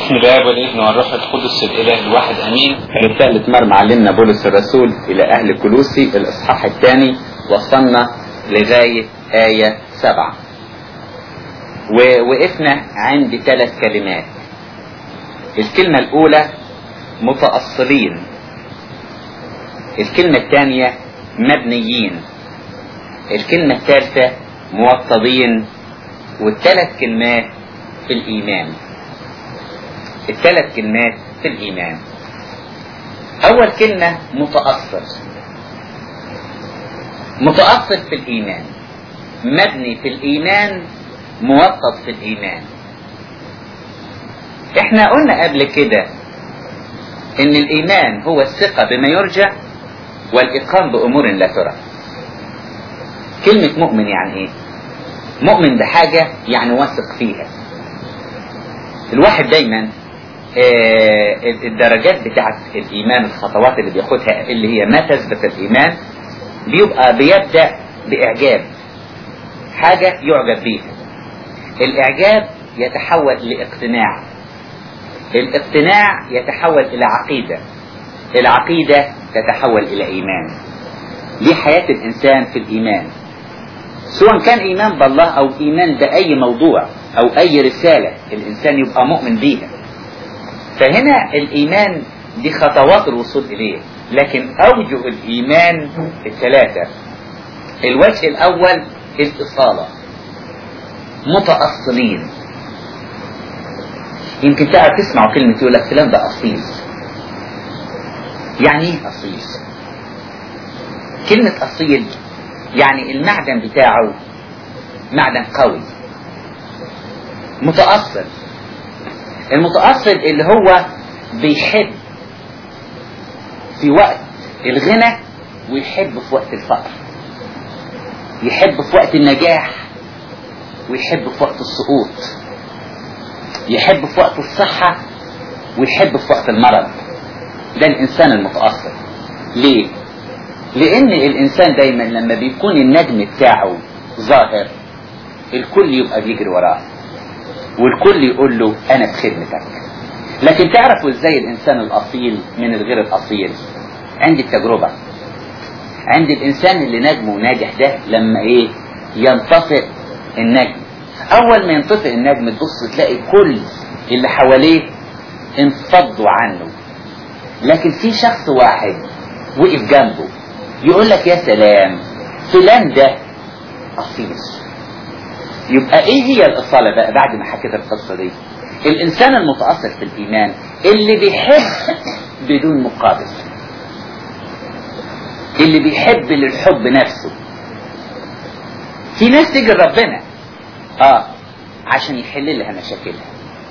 باسم الاب والابن والروح القدس الاله الواحد امين رسالة مر معلمنا بولس الرسول إلى أهل كلوسي الإصحاح الثاني وصلنا لغاية آية سبعة ووقفنا عند ثلاث كلمات الكلمة الأولى متأصلين الكلمة الثانية مبنيين الكلمة الثالثة موطدين والثلاث كلمات في الإيمان الثلاث كلمات في الإيمان أول كلمة متأصل متأصل في الإيمان مبني في الإيمان موطد في الإيمان احنا قلنا قبل كده ان الإيمان هو الثقة بما يرجى والإقام بأمور لا ترى كلمة مؤمن يعني ايه مؤمن بحاجة يعني واثق فيها الواحد دايما آه الدرجات بتاعت الإيمان الخطوات اللي بياخدها اللي هي ما تثبت الإيمان بيبقى بيبدأ بإعجاب حاجة يعجب بيها الإعجاب يتحول لاقتناع الاقتناع يتحول إلى عقيدة العقيدة تتحول إلى إيمان دي حياة الإنسان في الإيمان سواء كان إيمان بالله أو إيمان بأي موضوع أو أي رسالة الإنسان يبقى مؤمن بيها فهنا الإيمان دي خطوات الوصول إليه لكن أوجه الإيمان الثلاثة الوجه الأول الإصالة متأصلين يمكن تعرف تسمعوا كلمة يقول لك فلان ده أصيل يعني ايه أصيل كلمة أصيل يعني المعدن بتاعه معدن قوي متأصل المتأصل اللي هو بيحب في وقت الغنى ويحب في وقت الفقر يحب في وقت النجاح ويحب في وقت السقوط يحب في وقت الصحة ويحب في وقت المرض ده الإنسان المتأصل ليه؟ لأن الإنسان دايما لما بيكون النجم بتاعه ظاهر الكل يبقى بيجري وراه والكل يقول له أنا بخدمتك لكن تعرفوا ازاي الإنسان الأصيل من الغير الأصيل عند التجربة عند الإنسان اللي نجمه ناجح ده لما إيه ينطفئ النجم أول ما ينطفئ النجم تبص تلاقي كل اللي حواليه انفضوا عنه لكن في شخص واحد وقف جنبه يقول لك يا سلام فلان ده أصيل يبقى ايه هي الإصالة بقى بعد ما حكيت القصة دي الإنسان المتأصل في الإيمان اللي بيحب بدون مقابل اللي بيحب للحب نفسه في ناس تيجي لربنا اه عشان يحل لها مشاكلها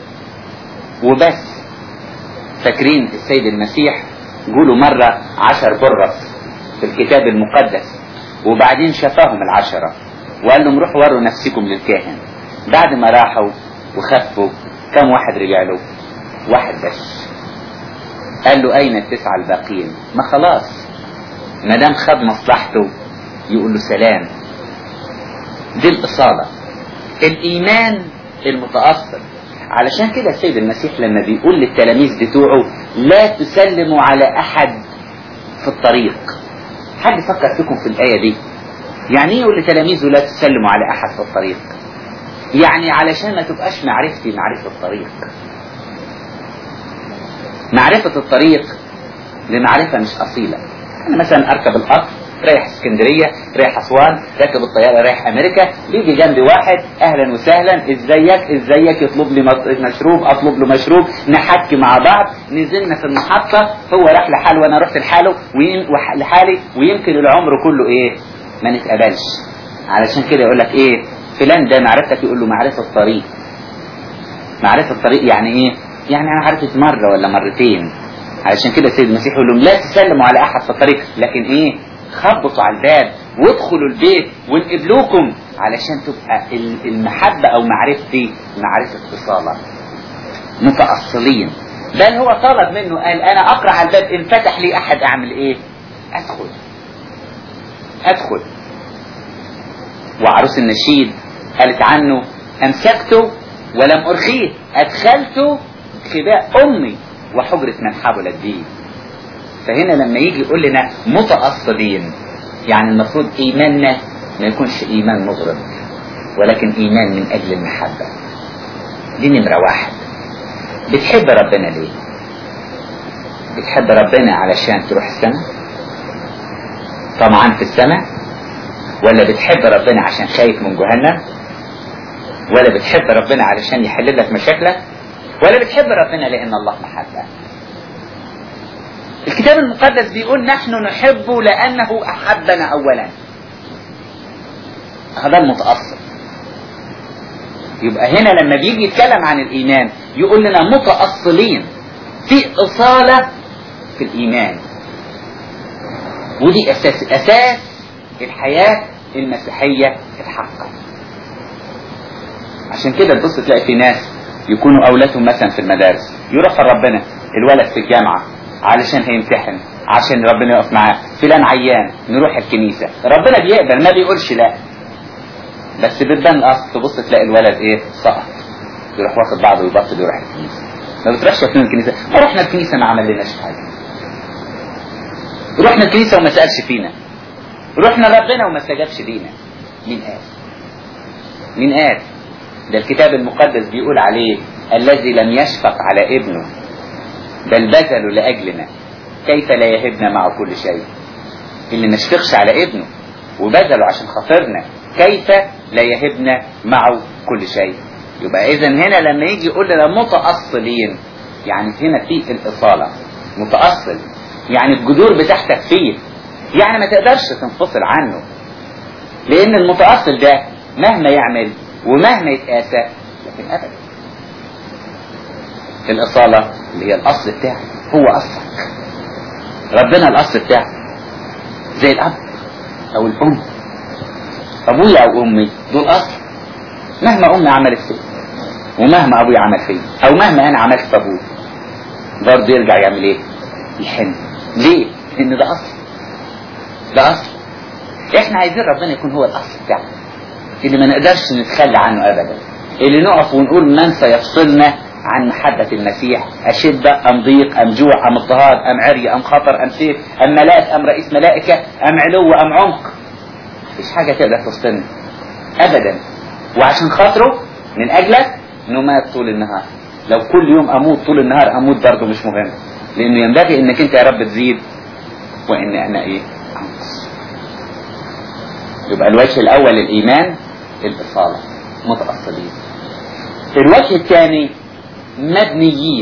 وبس فاكرين السيد المسيح قولوا مرة عشر برص في الكتاب المقدس وبعدين شفاهم العشرة وقال لهم روحوا وروا نفسكم للكاهن بعد ما راحوا وخفوا كم واحد رجع له واحد بس قال له اين التسعة الباقيين ما خلاص ما دام خد مصلحته يقول له سلام دي الاصالة الايمان المتأصل علشان كده السيد المسيح لما بيقول للتلاميذ بتوعه لا تسلموا على احد في الطريق حد فكر فيكم في الآية دي يعني ايه يقول لتلاميذه لا تسلموا على احد في الطريق يعني علشان ما تبقاش معرفتي معرفة الطريق معرفة الطريق لمعرفة مش أصيلة أنا مثلا أركب القطر رايح اسكندرية رايح أسوان راكب الطيارة رايح أمريكا بيجي جنبي واحد أهلا وسهلا إزيك إزيك يطلب لي مشروب أطلب له مشروب نحكي مع بعض نزلنا في المحطة هو راح لحاله وأنا رحت لحاله لحالي ويمكن العمر كله إيه ما نتقبلش علشان كده يقول لك إيه فلان ده معرفتك يقول له معرفة الطريق معرفة الطريق يعني إيه يعني أنا عرفت مرة ولا مرتين علشان كده السيد المسيح يقول لهم لا تسلموا على أحد في الطريق لكن إيه خبطوا على الباب وادخلوا البيت ونقبلوكم علشان تبقى المحبة أو معرفتي معرفة إصالة متأصلين بل هو طلب منه قال أنا أقرأ على الباب إن فتح لي أحد أعمل إيه أدخل أدخل وعروس النشيد قالت عنه أمسكته ولم أرخيه أدخلته خباء أمي وحجرة من حبلت بي فهنا لما يجي يقول لنا متأصلين يعني المفروض إيماننا ما يكونش إيمان مغرض ولكن إيمان من أجل المحبة دي نمرة واحد بتحب ربنا ليه بتحب ربنا علشان تروح السماء طمعان في السماء ولا بتحب ربنا عشان خايف من جهنم ولا بتحب ربنا علشان يحل لك مشاكلك ولا بتحب ربنا لأن الله محبة الكتاب المقدس بيقول نحن نحبه لأنه أحبنا أولا هذا المتأصل يبقى هنا لما بيجي يتكلم عن الإيمان يقول لنا متأصلين في إصالة في الإيمان ودي أساس أساس الحياة المسيحية الحقة عشان كده تبص تلاقي في ناس يكونوا أولادهم مثلا في المدارس يروح ربنا الولد في الجامعة علشان هيمتحن عشان ربنا يقف معاه فلان عيان نروح الكنيسة ربنا بيقبل ما بيقولش لا بس بتبان الأصل تبص تلاقي الولد ايه سقط يروح واخد بعضه ويبطل يروح الكنيسة ما بتروحش فين الكنيسة ما رحنا الكنيسة ما عملناش حاجة رحنا الكنيسة وما سألش فينا رحنا ربنا وما استجابش لينا مين قال مين قال ده الكتاب المقدس بيقول عليه الذي لم يشفق على ابنه بل بذلوا لأجلنا كيف لا يهبنا معه كل شيء اللي ما شفقش على ابنه وبذلوا عشان خاطرنا كيف لا يهبنا معه كل شيء يبقى اذا هنا لما يجي يقول لنا متأصلين يعني هنا في الإصالة متأصل يعني الجذور بتاعتك فيه يعني ما تقدرش تنفصل عنه لأن المتأصل ده مهما يعمل ومهما يتقاسى لكن أبدا الإصالة اللي هي الأصل بتاعك هو أصلك ربنا الأصل بتاعك زي الأب أو الأم أبويا أو أمي دول أصل مهما أمي عملت فيا ومهما أبويا عمل فيا أو مهما أنا عملت في أبوي برضه يرجع يعمل إيه؟ يحن ليه؟ لأن ده أصل ده أصل إحنا عايزين ربنا يكون هو الأصل بتاعنا اللي ما نقدرش نتخلى عنه أبدا اللي نقف ونقول من سيفصلنا عن محبة المسيح أشدة أم ضيق أم جوع أم اضطهاد أم عري أم خطر أم سيف أم ملاك أم رئيس ملائكة أم علو أم عمق مفيش حاجة تقدر تفصلنا أبدا وعشان خاطره من أجلك نمات طول النهار لو كل يوم أموت طول النهار أموت برضه مش مهم لأنه ينبغي إنك أنت يا رب تزيد وإن أنا إيه أنقص يبقى الوجه الأول الإيمان الإصالة متأصلين الوجه الثاني مبنيين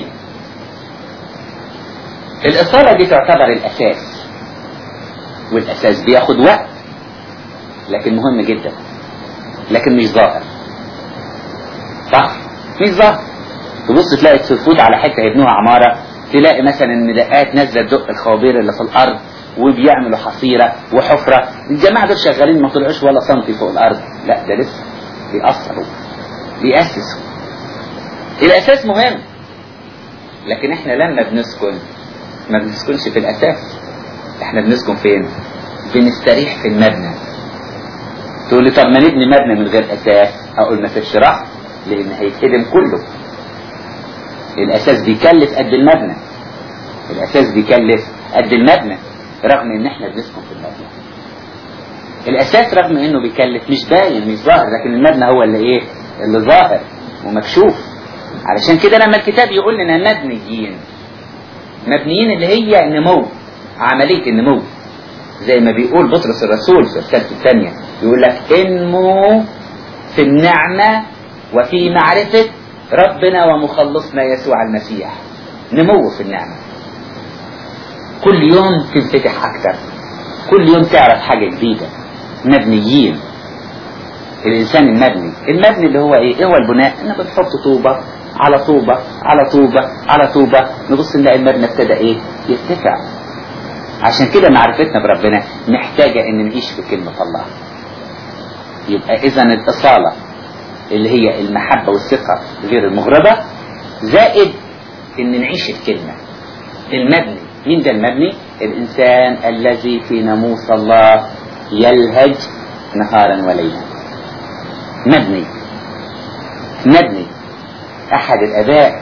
الإصالة دي تعتبر الأساس والأساس بياخد وقت لكن مهم جدا لكن مش ظاهر صح مش ظاهر تبص تلاقي تفوت على حته يبنوها عماره تلاقي مثلا المدقات نازله تدق الخوابير اللي في الارض وبيعملوا حصيره وحفره الجماعه دول شغالين ما طلعوش ولا سنتي فوق الارض لا ده لسه بيأثروا بيأسسوا الأساس مهم لكن احنا لما بنسكن ما بنسكنش في الأساس احنا بنسكن فين بنستريح في المبنى تقول لي طب ما نبني مبنى من غير أساس أقول ما فيش راح لأن هيتهدم كله الأساس بيكلف قد المبنى الأساس بيكلف قد المبنى رغم ان احنا بنسكن في المبنى الأساس رغم انه بيكلف مش باين مش ظاهر لكن المبنى هو اللي ايه اللي ظاهر ومكشوف علشان كده لما الكتاب يقول لنا مبنيين مبنيين اللي هي النمو عملية النمو زي ما بيقول بطرس الرسول في الرسالة الثانية يقول لك انمو في النعمة وفي معرفة ربنا ومخلصنا يسوع المسيح نمو في النعمة كل يوم تنفتح أكتر كل يوم تعرف حاجة جديدة مبنيين الإنسان المبني المبني اللي هو إيه؟ إيه هو البناء؟ إنك بتحط طوبة على طوبة على طوبة على طوبة نبص نلاقي المبنى ابتدى إيه؟ يرتفع عشان كده معرفتنا بربنا محتاجة إن نعيش في كلمة الله يبقى إذا الإصالة اللي هي المحبة والثقة غير المغرضة زائد إن نعيش الكلمة المبني مين ده المبني؟ الإنسان الذي في ناموس الله يلهج نهارا وليلا مبني مبني أحد الآباء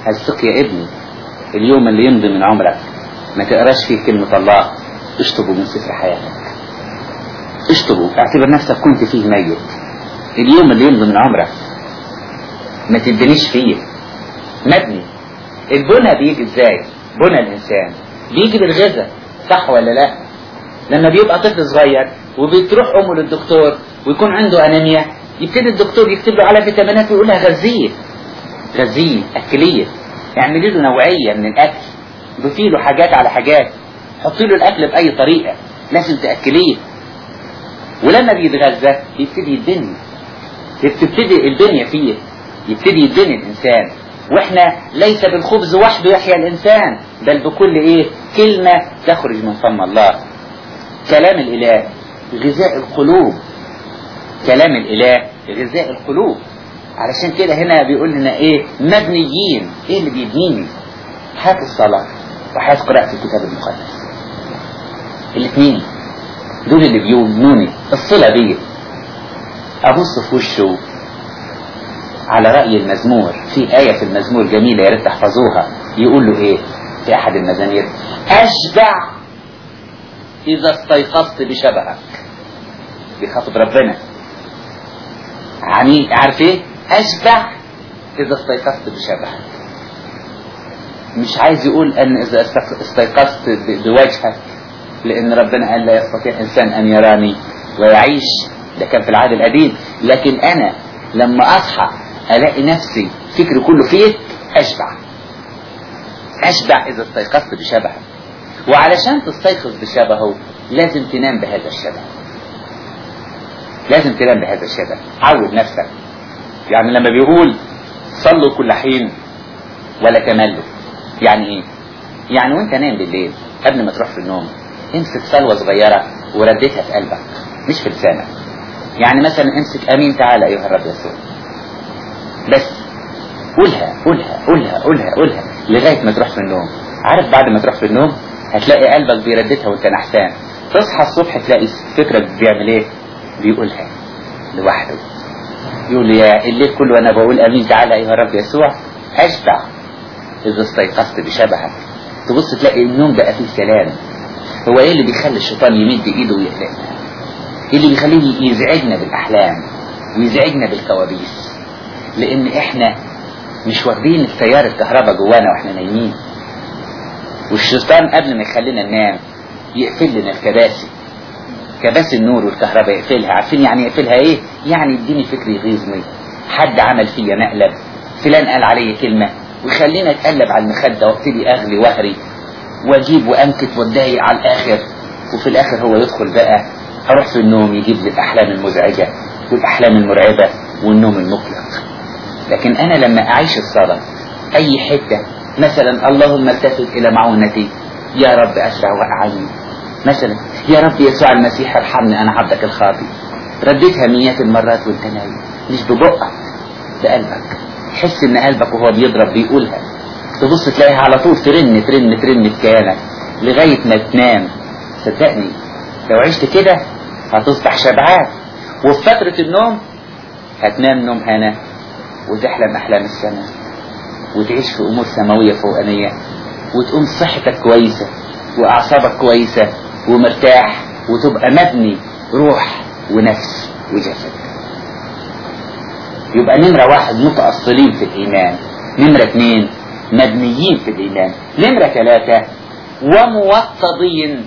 هزق يا ابني اليوم اللي يمضي من عمرك ما تقراش فيه كلمة الله اشطبه من سفر حياتك اشطبه اعتبر نفسك كنت فيه ميت اليوم اللي يمضي من عمرك ما تبنيش فيه مبني البنى بيجي ازاي بنى الانسان بيجي بالغذاء صح ولا لا لما بيبقى طفل صغير وبتروح امه للدكتور ويكون عنده انيميا يبتدي الدكتور يكتب له على فيتامينات ويقول لها غذيه غذيه اكليه اعملي له نوعيه من الاكل ضيفي له حاجات على حاجات حطي له الاكل باي طريقه لازم تاكليه ولما بيتغذى يبتدي يتبني تبتدي البنيه فيه يبتدي يتبني الانسان واحنا ليس بالخبز وحده يحيا الانسان بل بكل ايه كلمه تخرج من فم الله كلام الاله غذاء القلوب كلام الاله غذاء القلوب علشان كده هنا بيقول لنا ايه مبنيين ايه اللي بيبنيني حياة الصلاة وحياة قراءة الكتاب المقدس الاثنين دول اللي بيبنوني الصلة بيه ابص في وشه على رأي المزمور في آية في المزمور جميلة يا ريت تحفظوها يقول له ايه في احد المزامير اشبع اذا استيقظت بشبهك بيخاطب ربنا يعني عارف ايه اشبع اذا استيقظت بشبهك مش عايز يقول ان اذا استيقظت بوجهك لان ربنا قال لا يستطيع انسان ان يراني ويعيش ده كان في العهد القديم لكن انا لما اصحى الاقي نفسي فكري كله فيك اشبع اشبع اذا استيقظت بشبهك وعلشان تستيقظ بشبهه لازم تنام بهذا الشبه لازم تنام بهذا الشبه عود نفسك يعني لما بيقول صلوا كل حين ولا تملوا يعني ايه يعني وانت نايم بالليل قبل ما تروح في النوم امسك صلوة صغيرة ورددها في قلبك مش في لسانك يعني مثلا امسك امين تعالى ايها الرب يسوع بس قولها قولها قولها قولها قولها لغاية ما تروح في النوم عارف بعد ما تروح في النوم هتلاقي قلبك بيرددها وانت نحسان تصحى الصبح تلاقي فكرك بيعمل ايه بيقولها لوحده يقول لي يا الليل كله وانا بقول امين تعالى ايها الرب يسوع اشبع اذا استيقظت بشبهك تبص تلاقي النوم بقى فيه سلام هو ايه اللي بيخلي الشيطان يمد ايده ويقلقنا ايه اللي بيخليه يزعجنا بالاحلام ويزعجنا بالكوابيس لان احنا مش واخدين التيار الكهرباء جوانا واحنا نايمين والشيطان قبل ما يخلينا ننام يقفل لنا الكباسي كباسي النور والكهرباء يقفلها عارفين يعني يقفلها ايه يعني يديني فكر يغيظني حد عمل فيا مقلب فلان قال علي كلمة ويخلينا اتقلب على المخدة وابتدي اغلي وهري واجيب وانكت واتضايق على الاخر وفي الاخر هو يدخل بقى اروح في النوم يجيب لي الاحلام المزعجة والاحلام المرعبة والنوم المقلق لكن انا لما اعيش الصلاة اي حتة مثلا اللهم التفت الى معونتي يا رب اسرع واعني مثلا يا رب يسوع المسيح ارحمني انا عبدك الخاطي رديتها مئات المرات وانت نايم مش ببقك بقلبك حس ان قلبك وهو بيضرب بيقولها تبص تلاقيها على طول ترن ترن ترن في كيانك لغاية ما تنام صدقني لو عشت كده هتصبح شبعان وفي فترة النوم هتنام نوم هنا وتحلم أحلام السماء وتعيش في أمور سماوية فوقانية وتقوم صحتك كويسة وأعصابك كويسة ومرتاح وتبقى مبني روح ونفس وجسد يبقى نمرة واحد متأصلين في الإيمان نمرة اثنين مبنيين في الإيمان نمرة ثلاثة وموطدين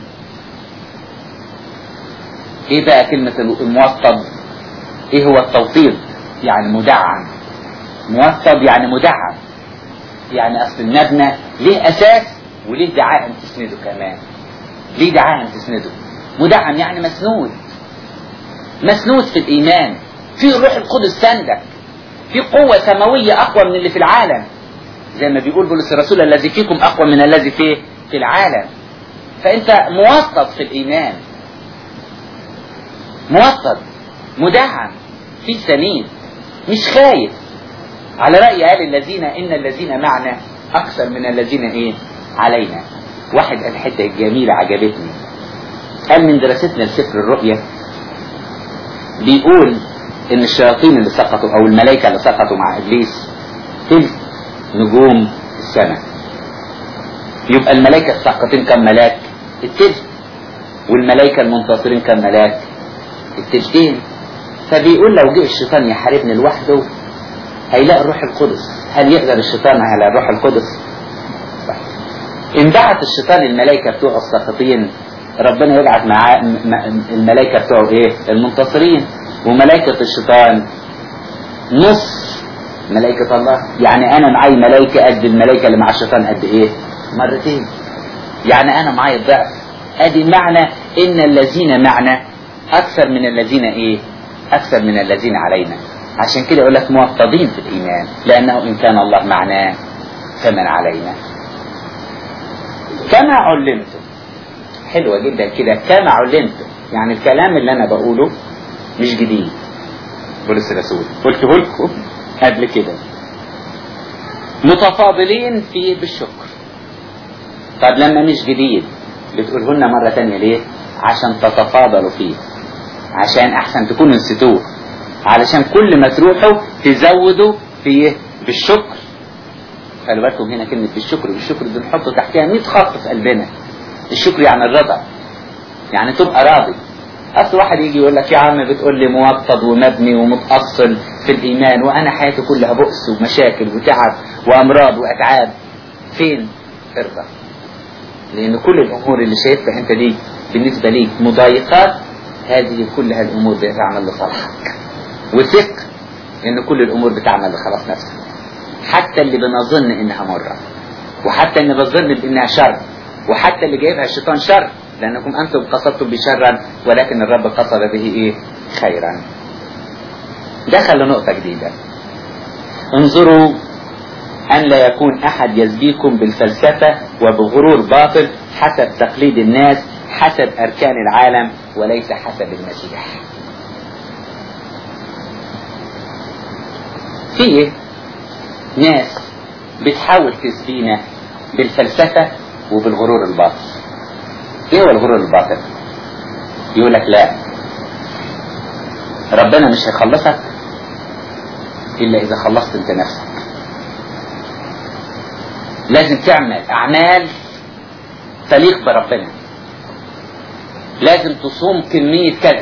ايه بقى كلمة الموطد ايه هو التوطيد يعني مدعم موطد يعني مدعم يعني اصل المبنى ليه اساس وليه دعائم تسنده كمان ليه دعائم تسنده مدعم يعني مسنود مسنود في الايمان في الروح القدس سندك في قوة سماوية اقوى من اللي في العالم زي ما بيقول بولس الرسول الذي فيكم اقوى من الذي في في العالم فانت موطد في الايمان موطد مدعم في سنين مش خايف على رأي قال الذين إن الذين معنا أكثر من الذين إيه علينا واحد قال حتة جميلة عجبتني قال من دراستنا لسفر الرؤيا بيقول إن الشياطين اللي سقطوا أو الملائكة اللي سقطوا مع إبليس تلك نجوم السماء يبقى الملائكة الساقطين كم ملاك التلت والملائكة المنتصرين كم ملاك التلتين فبيقول لو جه الشيطان يحاربني لوحده هيلاقي الروح القدس هل يقدر الشيطان على الروح القدس ان بعت الشيطان الملائكة بتوعه الساقطين ربنا يبعت معاه الملائكة بتوعه ايه المنتصرين وملائكة الشيطان نص ملائكة الله يعني انا معاي ملائكة قد الملائكة اللي مع الشيطان قد ايه مرتين يعني انا معاي الضعف ادي معنى ان الذين معنا اكثر من الذين ايه اكثر من الذين علينا عشان كده يقول لك موطدين في الايمان لانه ان كان الله معنا فمن علينا كما علمتم حلوة جدا كده كما علمتم يعني الكلام اللي انا بقوله مش جديد بولس الرسول قلته لكم قبل كده متفاضلين فيه بالشكر طب لما مش جديد بتقوله لنا مرة تانية ليه عشان تتفاضلوا فيه عشان احسن تكونوا نسيتوه علشان كل ما تروحوا تزودوا فيه بالشكر خلي بالكم هنا كلمة بالشكر بالشكر دي نحط تحتها 100 خط في قلبنا الشكر يعني الرضا يعني تبقى راضي اصل واحد يجي يقول لك يا عم بتقول لي موطد ومبني ومتأصل في الايمان وانا حياتي كلها بؤس ومشاكل وتعب وامراض واتعاب فين ارضى لان كل الامور اللي شايفها انت دي بالنسبة ليك مضايقات هذه كلها الامور بتعمل لصالحك وثق ان كل الامور بتعمل لخلاص نفسك حتى اللي بنظن انها مرة وحتى اللي بنظن بانها شر وحتى اللي جايبها الشيطان شر لانكم انتم قصدتم بشرا ولكن الرب قصد به ايه خيرا دخل لنقطة جديدة انظروا ان لا يكون احد يزبيكم بالفلسفة وبغرور باطل حسب تقليد الناس حسب اركان العالم وليس حسب المسيح في ايه ناس بتحاول تسبينا بالفلسفة وبالغرور الباطل ايه هو الغرور الباطل يقول لك لا ربنا مش هيخلصك الا اذا خلصت انت نفسك لازم تعمل اعمال تليق بربنا لازم تصوم كمية كذا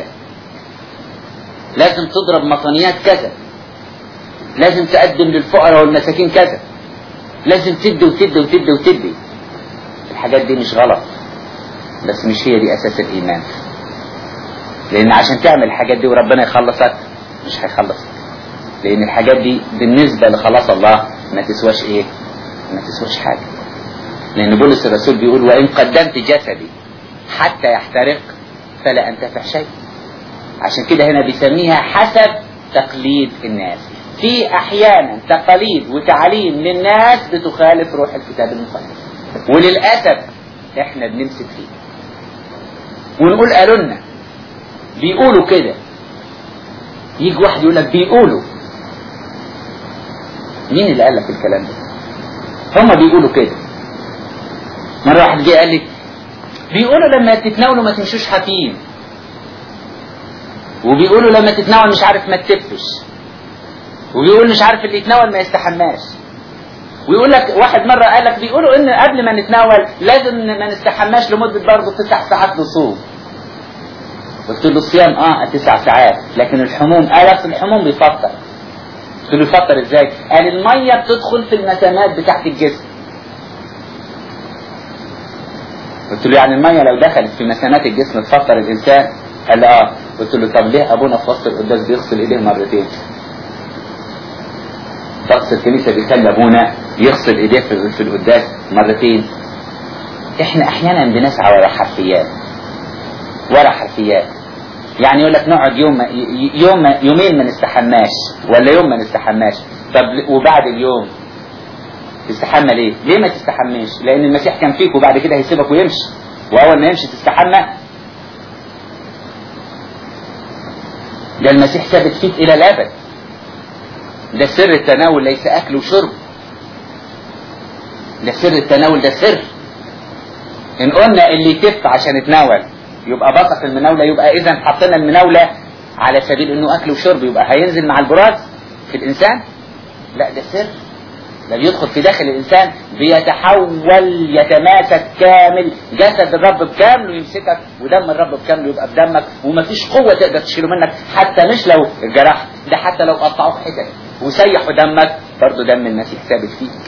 لازم تضرب مطنيات كذا لازم تقدم للفقراء والمساكين كذا لازم تدي وتدي وتدي وتدي الحاجات دي مش غلط بس مش هي دي اساس الايمان لان عشان تعمل الحاجات دي وربنا يخلصك مش هيخلصك لان الحاجات دي بالنسبة لخلاص الله ما تسواش ايه ما تسواش حاجة لان بولس الرسول بيقول وان قدمت جسدي حتى يحترق فلا انتفع شيء عشان كده هنا بيسميها حسب تقليد الناس في احيانا تقاليد وتعاليم للناس بتخالف روح الكتاب المقدس وللاسف احنا بنمسك فيه ونقول قالوا لنا بيقولوا كده يجي واحد يقول لك بيقولوا مين اللي قال لك الكلام ده هم بيقولوا كده مرة واحد جه قال لي بيقولوا لما تتناولوا ما تمشوش حافيين وبيقولوا لما تتناول مش عارف ما تتفش وبيقول مش عارف اللي يتناول ما يستحماش ويقول لك واحد مرة قال لك بيقولوا ان قبل ما نتناول لازم ما نستحماش لمدة برضه تسع ساعات نصوم قلت له الصيام اه تسع ساعات لكن الحموم قال اصل الحموم بيفطر قلت له يفطر ازاي قال المية بتدخل في المسامات بتاعت الجسم قلت له يعني المية لو دخلت في مسامات الجسم تفطر الانسان قال لي اه قلت له طب ليه ابونا في وسط القداس بيغسل ايديه مرتين طقس الكنيسة بيخلي ابونا يغسل ايديه في في القداس مرتين احنا احيانا بنسعى ورا حرفيات ورا حرفيات يعني يقول لك نقعد يوم يوم يومين ما نستحماش ولا يوم ما نستحماش طب وبعد اليوم تستحمى ليه؟ ليه ما تستحماش؟ لأن المسيح كان فيك وبعد كده هيسيبك ويمشي وأول ما يمشي تستحمى ده المسيح ثابت فيك إلى الأبد ده سر التناول ليس أكل وشرب ده سر التناول ده سر إن قلنا اللي يتف عشان يتناول يبقى بطق المناولة يبقى إذا حطينا المناولة على سبيل إنه أكل وشرب يبقى هينزل مع البراز في الإنسان لا ده سر ده بيدخل في داخل الإنسان بيتحول يتماسك كامل جسد الرب بكامله يمسكك ودم الرب بكامله يبقى بدمك ومفيش قوة تقدر تشيله منك حتى مش لو الجرح ده حتى لو قطعوه حتت وسيحوا دمك برضه دم المسيح ثابت فيك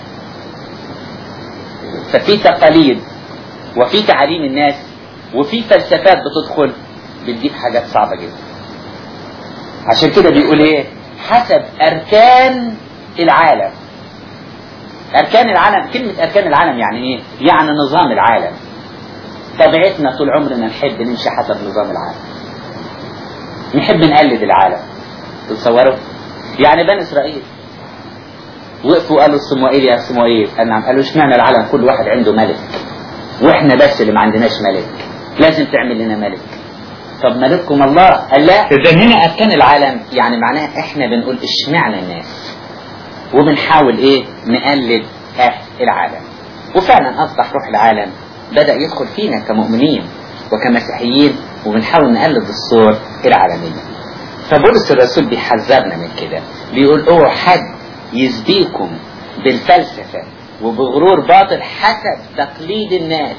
ففي تقاليد وفي تعاليم الناس وفي فلسفات بتدخل بتجيب حاجات صعبة جدا عشان كده بيقول ايه حسب اركان العالم اركان العالم كلمة اركان العالم يعني ايه يعني نظام العالم طبيعتنا طول عمرنا نحب نمشي حسب نظام العالم نحب نقلد العالم تتصوروا يعني بني اسرائيل وقفوا قالوا الصموئيل يا صموئيل قال نعم قالوا اشمعنى العالم كل واحد عنده ملك واحنا بس اللي ما عندناش ملك لازم تعمل لنا ملك طب ملككم الله قال لا اذا هنا اركان العالم يعني معناها احنا بنقول اشمعنى الناس وبنحاول ايه نقلد اهل العالم وفعلا اصبح روح العالم بدا يدخل فينا كمؤمنين وكمسيحيين وبنحاول نقلد الصور العالميه فبولس الرسول بيحذرنا من كده بيقول اوعوا حد يسبيكم بالفلسفه وبغرور باطل حسب تقليد الناس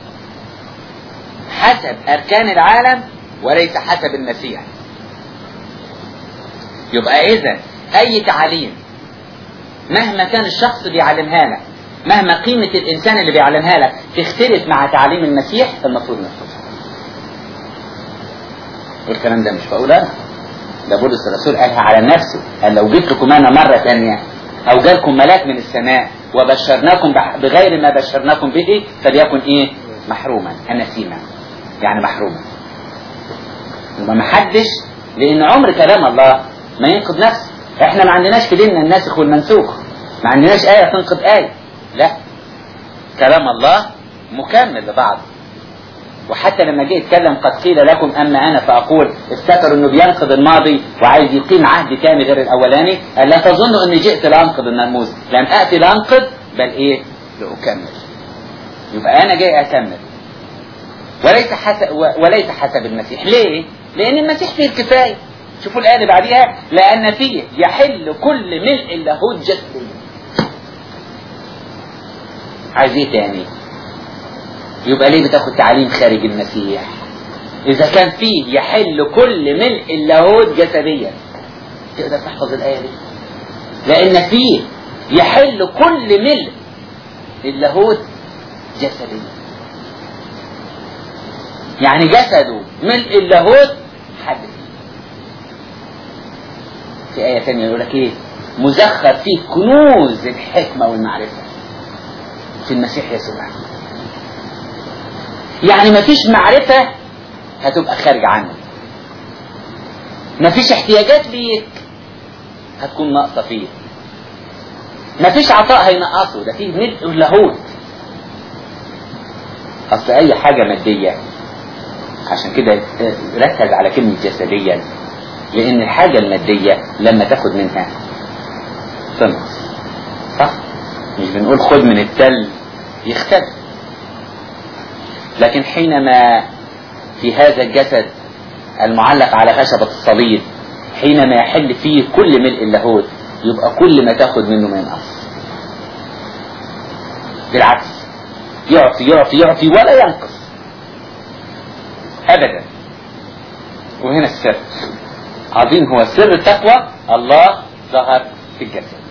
حسب اركان العالم وليس حسب المسيح يبقى اذا اي تعاليم مهما كان الشخص بيعلمها لك مهما قيمة الإنسان اللي بيعلمها لك تختلف مع تعاليم المسيح المفروض نرفضها. الكلام ده مش بقول أنا ده بولس الرسول قالها على نفسه قال لو جيت لكم أنا مرة ثانية أو جالكم ملاك من السماء وبشرناكم بغير ما بشرناكم به فليكن إيه محروما أنسيما يعني محروما يبقى ما حدش لأن عمر كلام الله ما ينقض نفسه احنا ما عندناش في ديننا الناسخ والمنسوخ ما عندناش آية تنقض آية لا كلام الله مكمل لبعض وحتى لما جه يتكلم قد قيل لكم اما انا فاقول افتكروا انه بينقض الماضي وعايز يقيم عهد تاني غير الاولاني قال لا تظنوا اني جئت لانقض الناموس لم اتي لانقض بل ايه لاكمل يبقى انا جاي اكمل وليس حسب وليس حسب المسيح ليه لان المسيح فيه الكفايه شوفوا الآية اللي بعديها لأن فيه يحل كل ملء اللاهوت جسديا عايز ايه تاني يبقى ليه بتاخد تعليم خارج المسيح إذا كان فيه يحل كل ملء اللاهوت جسديا تقدر تحفظ الآية دي لأن فيه يحل كل ملء اللاهوت جسديا يعني جسده ملء اللاهوت حل فيه في آية ثانية يقول لك إيه مزخر فيه كنوز الحكمة والمعرفة في المسيح يسوع يعني ما فيش معرفة هتبقى خارج عنه ما فيش احتياجات ليك هتكون ناقصة فيه ما فيش عطاء هينقصه ده فيه ملء اللاهوت أصل أي حاجة مادية عشان كده ركز على كلمة جسديا لأن الحاجة المادية لما تاخد منها تنقص صح؟ مش بنقول خد من التل يختفي لكن حينما في هذا الجسد المعلق على خشبة الصليب حينما يحل فيه كل ملء اللاهوت يبقى كل ما تاخد منه ما ينقص بالعكس يعطي يعطي يعطي ولا ينقص ابدا وهنا السر عظيم هو سر التقوى الله ظهر في الجسد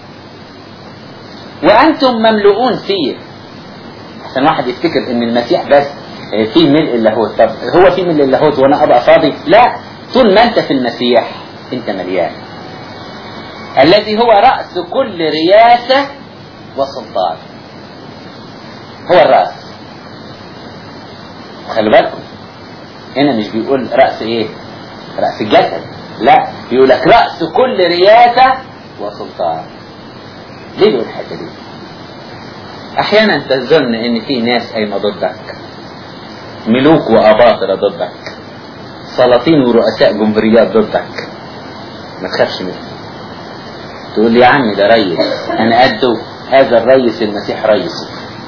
وانتم مملؤون فيه عشان واحد يفتكر ان المسيح بس فيه ملء اللاهوت طب هو فيه ملء اللاهوت وانا ابقى فاضي لا طول ما انت في المسيح انت مليان الذي هو رأس كل رياسة وسلطان هو الرأس خلي بالكم هنا مش بيقول رأس ايه رأس الجسد لا بيقول لك رأس كل رياسة وسلطان ليه بيقول الحتة دي احيانا تظن ان في ناس قايمة ضدك ملوك واباطرة ضدك سلاطين ورؤساء جمهوريات ضدك ما تخافش منه تقول لي يا عمي ده ريس انا قده هذا الريس المسيح ريسه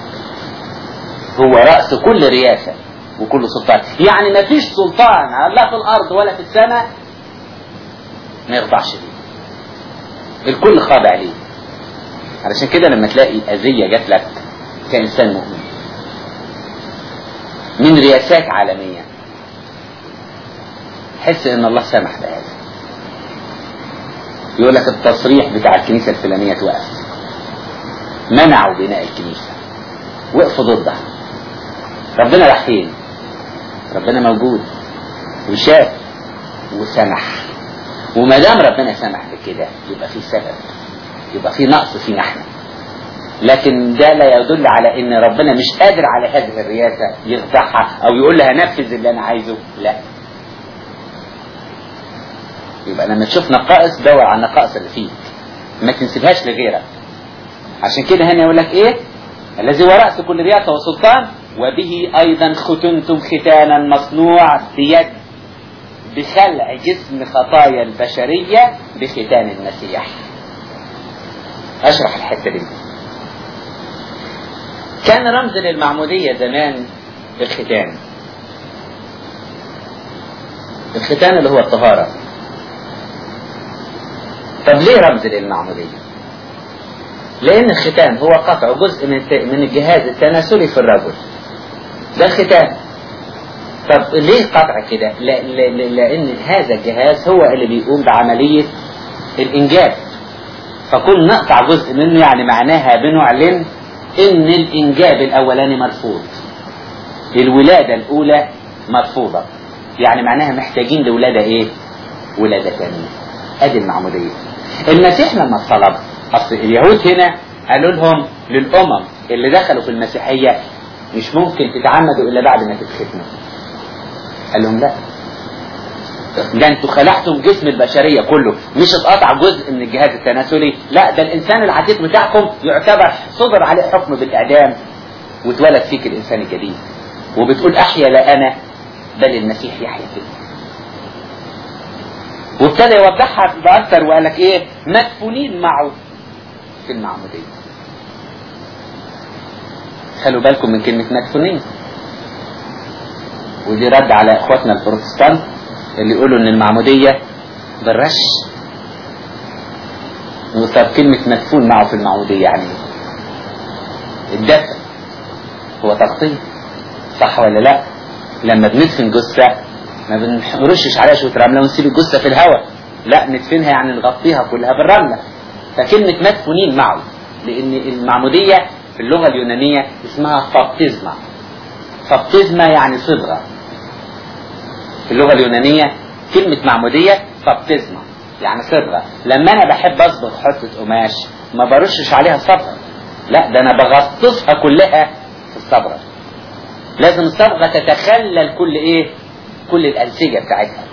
هو رأس كل رياسة وكل سلطان يعني ما فيش سلطان لا في الارض ولا في السماء ما يخضعش ليه الكل خاضع ليه علشان كده لما تلاقي أذية جات لك كإنسان مؤمن من رياسات عالمية حس ان الله سمح بهذا يقول لك التصريح بتاع الكنيسة الفلانية توقف منعوا بناء الكنيسة وقفوا ضدها ربنا راح فين ربنا موجود وشاف وسمح وما دام ربنا سمح بكده يبقى في سبب يبقى في نقص فينا احنا لكن ده لا يدل على ان ربنا مش قادر على هذه الرياسة يخضعها او يقول لها نفذ اللي انا عايزه لا يبقى لما تشوف نقائص دور على النقائص اللي فيك ما تنسبهاش لغيرك عشان كده هنا يقول لك ايه الذي ورأس كل رياسة وسلطان وبه ايضا ختنتم ختانا مصنوع بيد بخلع جسم خطايا البشرية بختان المسيح اشرح الحتة دي كان رمز للمعمودية زمان الختان الختان اللي هو الطهارة طب ليه رمز للمعمودية لان الختان هو قطع جزء من من الجهاز التناسلي في الرجل ده الختان طب ليه قطع كده لا لا لان هذا الجهاز هو اللي بيقوم بعملية الانجاب فكل نقطع جزء منه يعني معناها بنعلن ان الانجاب الاولاني مرفوض الولادة الاولى مرفوضة يعني معناها محتاجين لولادة ايه ولادة ثانية ادي المعمودية المسيح لما طلب اصل اليهود هنا قالوا لهم للامم اللي دخلوا في المسيحية مش ممكن تتعمدوا الا بعد ما تتختموا قال لهم لا ده انتوا خلعتم جسم البشرية كله مش اتقطع جزء من الجهاز التناسلي لا ده الانسان العتيق بتاعكم يعتبر صدر عليه حكم بالاعدام واتولد فيك الانسان الجديد وبتقول احيا لا انا بل المسيح يحيا فيك وابتدى يوضحها باكثر وقال لك ايه مدفونين معه في المعمودية خلوا بالكم من كلمة مدفونين ودي رد على اخواتنا البروتستانت اللي يقولوا ان المعمودية بالرش طب كلمة مدفون معه في المعمودية يعني الدفن هو تغطية صح ولا لا لما بندفن جثة ما بنرشش عليها شوية رملة ونسيب الجثة في الهواء لا ندفنها يعني نغطيها كلها بالرملة فكلمة مدفونين معه لان المعمودية في اللغة اليونانية اسمها فابتزما فابتزما يعني صبغة في اللغة اليونانية كلمة معمودية فابتزما يعني صبغة لما انا بحب اصبغ حتة قماش ما برشش عليها صبغة لا ده انا بغطسها كلها في الصبغة لازم الصبغة تتخلل كل ايه كل الانسجة بتاعتها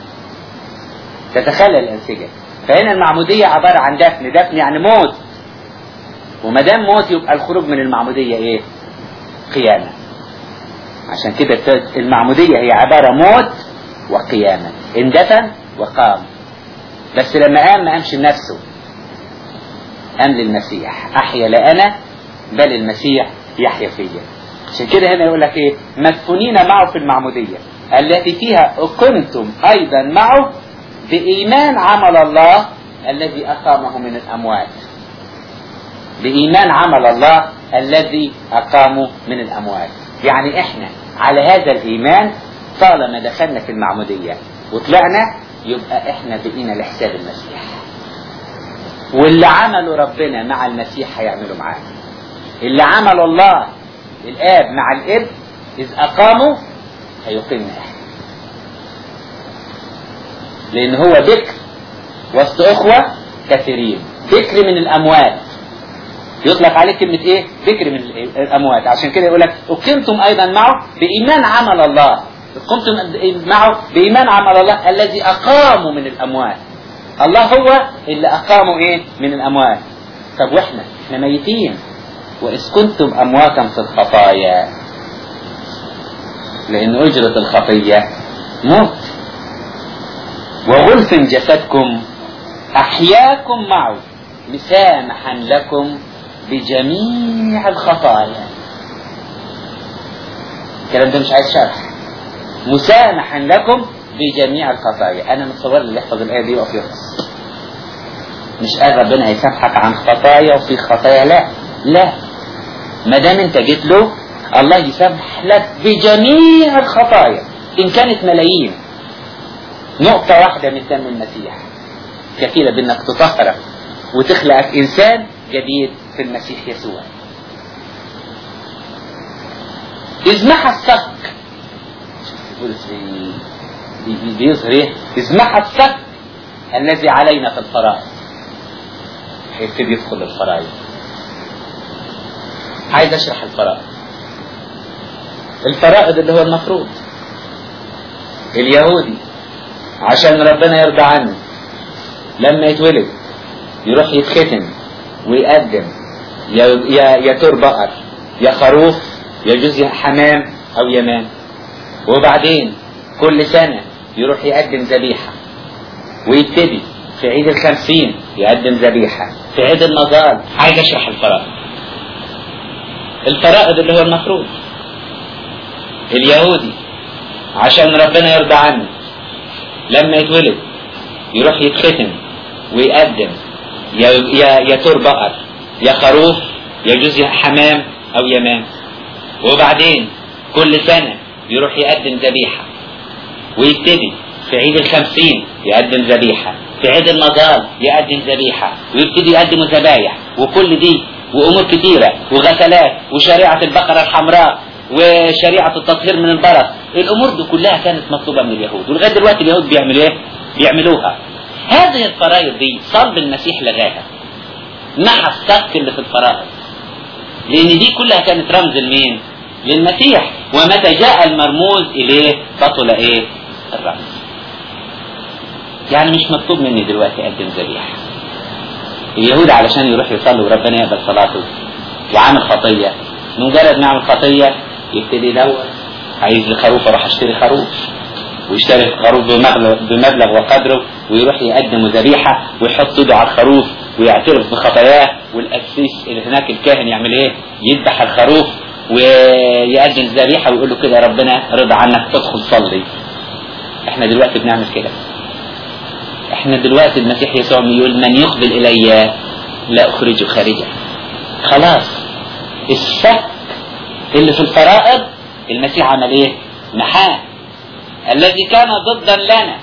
تتخلل الانسجة فهنا المعمودية عبارة عن دفن دفن يعني موت وما دام موت يبقى الخروج من المعمودية ايه قيامة عشان كده المعمودية هي عبارة موت وقيامة اندفن وقام بس لما قام ما قامش لنفسه قام للمسيح احيا لا انا بل المسيح يحيا فيا عشان كده هنا يقول لك ايه مدفونين معه في المعمودية التي فيها كنتم ايضا معه بإيمان عمل الله الذي أقامه من الأموات بإيمان عمل الله الذي أقامه من الأموات يعني إحنا على هذا الإيمان طالما دخلنا في المعمودية وطلعنا يبقى إحنا بقينا لحساب المسيح واللي عمله ربنا مع المسيح هيعمله معاه اللي عمل الله الآب مع الابن إذ أقاموا هيقيمنا إحنا لان هو بكر وسط اخوة كثيرين بكر من الاموات يطلق عليه كلمة ايه بكر من الاموات عشان كده يقول لك اقمتم ايضا معه بايمان عمل الله قمتم معه بايمان عمل الله الذي اقاموا من الاموات الله هو اللي اقاموا ايه من الاموات طب واحنا احنا ميتين واذ كنتم امواتا في الخطايا لان اجرة الخطية موت وغلف جسدكم أحياكم معه مسامحا لكم بجميع الخطايا الكلام ده مش عايز شرح مسامحا لكم بجميع الخطايا انا متصور اللي يحفظ الايه دي يقف يرقص مش قال ربنا هيسامحك عن خطايا وفي خطايا لا لا ما دام انت جيت له الله يسامح لك بجميع الخطايا ان كانت ملايين نقطة واحدة من دم المسيح كفيلة بانك تطهرك وتخلقك انسان جديد في المسيح يسوع إذ محى السك بولس بيظهر ايه؟ إذ محى السك الذي علينا في الفرائض هيبتدي يدخل الفرائض عايز اشرح الفرائض الفرائض اللي هو المفروض اليهودي عشان ربنا يرضى عنه لما يتولد يروح يتختم ويقدم يا يا يا تور بقر يا خروف يا جزء حمام او يمام وبعدين كل سنة يروح يقدم ذبيحة ويبتدي في عيد الخمسين يقدم ذبيحة في عيد النضال عايز اشرح الفرائض الفرائض اللي هو المفروض اليهودي عشان ربنا يرضى عنه لما يتولد يروح يتختم ويقدم يا يا يا تور بقر يا خروف يا جزء حمام او يمام وبعدين كل سنة يروح يقدم ذبيحة ويبتدي في عيد الخمسين يقدم ذبيحة في عيد النضال يقدم ذبيحة ويبتدي يقدموا ذبايح وكل دي وأمور كتيرة وغسلات وشريعة البقرة الحمراء وشريعة التطهير من البرص الأمور دي كلها كانت مطلوبة من اليهود ولغاية دلوقتي اليهود بيعملوا إيه؟ بيعملوها هذه الفرائض دي صلب المسيح لغاها مع السك اللي في الفرائض لأن دي كلها كانت رمز لمين؟ للمسيح ومتى جاء المرموز إليه بطل إيه؟ الرمز يعني مش مطلوب مني دلوقتي أقدم ذبيحة اليهود علشان يروح يصلي وربنا يقبل صلاته وعامل خطية مجرد ما يعمل خطية يبتدي يدور عايز لي خروف اروح اشتري خروف ويشتري خروف بمبلغ, بمبلغ وقدره ويروح يقدم ذبيحة ويحط ايده على الخروف ويعترف بخطاياه والقسيس اللي هناك الكاهن يعمل ايه؟ يذبح الخروف ويقدم ذبيحة ويقول له كده ربنا رضى عنك تدخل صلي احنا دلوقتي بنعمل كده احنا دلوقتي المسيح يسوع يقول من يقبل الي لا اخرجه خارجا خلاص الشك اللي في الفرائض المسيح عمل ايه محاه الذي كان ضدا لنا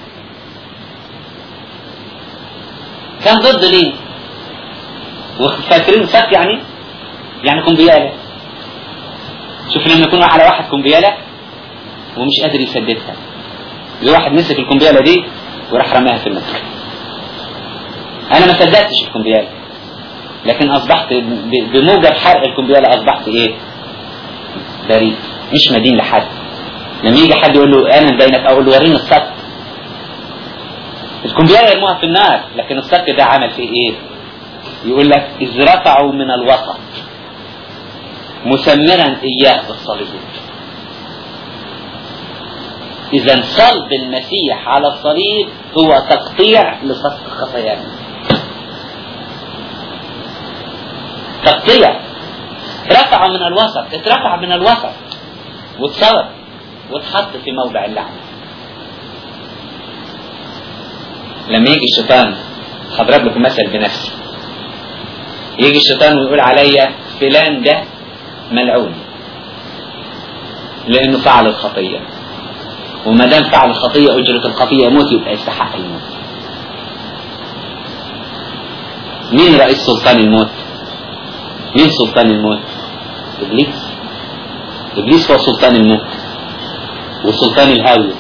كان ضد ليه وفاكرين شك يعني يعني كمبيالة شوف لما يكون على واحد كمبيالة ومش قادر يسددها في واحد مسك الكمبيالة دي وراح رماها في المسجد انا ما صدقتش الكمبيالة لكن اصبحت بموجب حرق الكمبيالة اصبحت ايه بريء مش مدين لحد لما يجي حد يقول له انا بينك اقول له وريني الصك الكمبيالة يرموها في النار لكن الصك ده عمل فيه ايه يقول لك اذ رفعوا من الوسط مسمرا اياه بالصليب اذا صلب المسيح على الصليب هو تقطيع لصف خطايانا تقطيع رفع من الوسط اترفع من الوسط واتصلب واتحط في موضع اللعنة لما يجي الشيطان هضرب لكم مثل بنفسي يجي الشيطان ويقول عليا فلان ده ملعون لانه فعل الخطيه وما دام فعل الخطيه اجره الخطيه يموت يبقى يستحق الموت مين رئيس سلطان الموت مين سلطان الموت ابليس ابليس هو سلطان الموت وسلطان الهاويه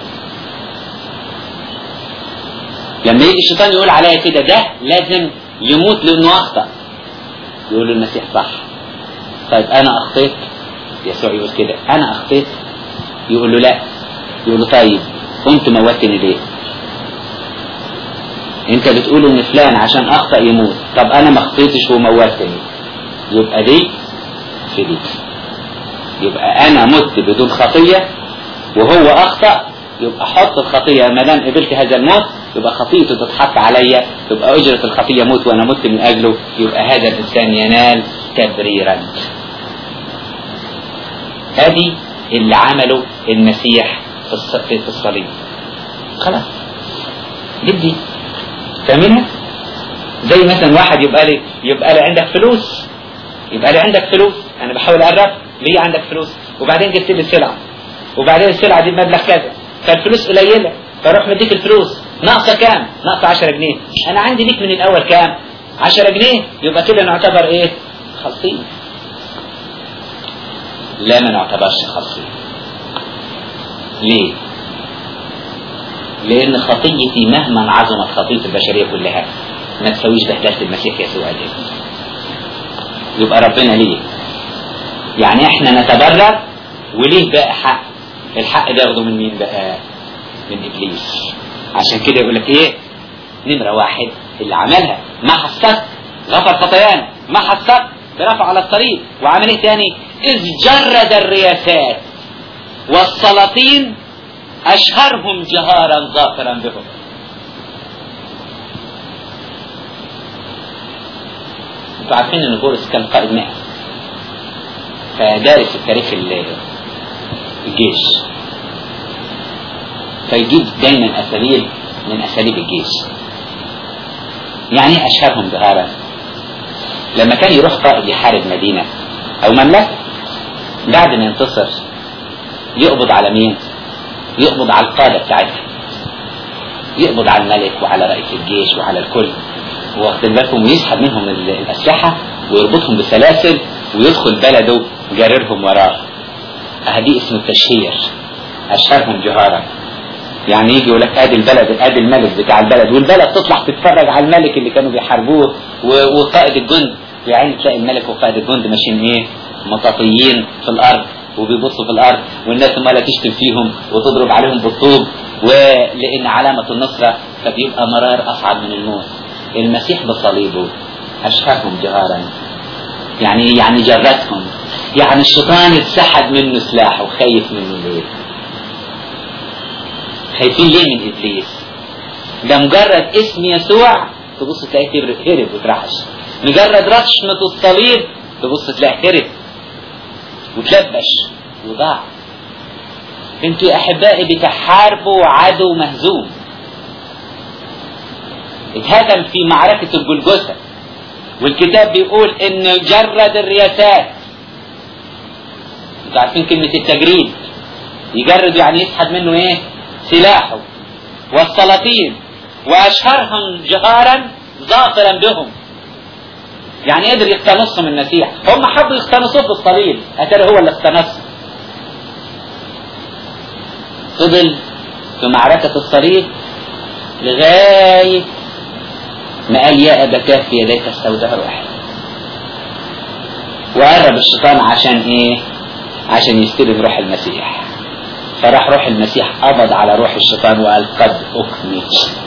لما يجي الشيطان يقول عليا كده ده لازم يموت لانه اخطا يقول له المسيح صح طيب انا اخطيت يسوع يقول كده انا اخطيت يقول له لا يقول له طيب كنت موتني ليه انت بتقول ان فلان عشان اخطا يموت طب انا ما خطيتش وموتني يبقى دي في دي يبقى انا مت بدون خطيه وهو اخطا يبقى حط الخطيه ما دام قبلت هذا الموت يبقى خطيته تتحط عليا تبقى اجره الخطيه موت وانا مت من اجله يبقى هذا الانسان ينال تبريرا ادي اللي عمله المسيح في الصليب خلاص بدي فاهمينها زي مثلا واحد يبقى لي يبقى لي عندك فلوس يبقى لي عندك فلوس انا بحاول اقرب ليه عندك فلوس وبعدين جبت لي سلعه وبعدين السلعه دي بمبلغ كذا فالفلوس قليله فاروح مديك الفلوس ناقصه كام؟ ناقصه 10 جنيه انا عندي ليك من الاول كام؟ 10 جنيه يبقى كده نعتبر ايه؟ خالصين لا ما نعتبرش خالصين ليه؟ لأن خطيتي مهما عظمت خطية البشرية كلها ما تسويش بهدلة المسيح يسوع الابن يبقى ربنا ليه يعني احنا نتبرر وليه بقى حق الحق ده ياخده من مين بقى من ابليس عشان كده يقول لك ايه نمرة واحد اللي عملها ما حسبت غفر خطايانا ما حسبت برفع على الطريق وعمل ايه تاني اذ جرد الرياسات والسلاطين اشهرهم جهارا ظافرا بهم انتوا عارفين ان بولس كان قائد مئة فدارس التاريخ الجيش فيجيب دايما اساليب من اساليب الجيش يعني ايه اشهرهم جهارا لما كان يروح قائد يحارب مدينة او مملكة بعد ما ينتصر يقبض على مين يقبض على القادة بتاعتها يقبض على الملك وعلى رئيس الجيش وعلى الكل واخد بالكم ويسحب منهم الأسلحة ويربطهم بسلاسل ويدخل بلده جاررهم وراه أهدي اسمه التشهير أشهرهم جهارا يعني يجي يقول لك ادي البلد ادي الملك بتاع البلد والبلد تطلع تتفرج على الملك اللي كانوا بيحاربوه وقائد الجند يعني تلاقي الملك وقائد الجند ماشيين ايه مطاطيين في الارض وبيبصوا في الارض والناس عماله تشتم فيهم وتضرب عليهم بالطوب ولان علامه النصره فبيبقى مرار اصعب من الموت المسيح بصليبه اشهرهم جهارا يعني يعني جرتهم يعني الشيطان اتسحب منه سلاحه خايف منه ليه خايفين ليه من ابليس ده مجرد اسم يسوع تبص تلاقيه هرب وترعش مجرد رشمة الصليب تبص تلاقيه هرب وتلبش وضاع انتوا يا احبائي بتحاربوا عدو مهزوم اتهزم في معركة الجلجثة والكتاب بيقول ان جرد الرياسات انتوا عارفين كلمة التجريد يجرد يعني يسحب منه ايه سلاحه والسلاطين واشهرهم جهارا ظافرا بهم يعني قدر يقتنصهم المسيح هم حبوا يقتنصوه بالصليب اتاري هو اللي اقتنصه فضل في معركة الصليب لغاية ما قال يا أبتاه في يديك استودع روحي وقرب الشيطان عشان ايه عشان يستلم روح المسيح فراح روح المسيح قبض على روح الشيطان وقال قد أكمل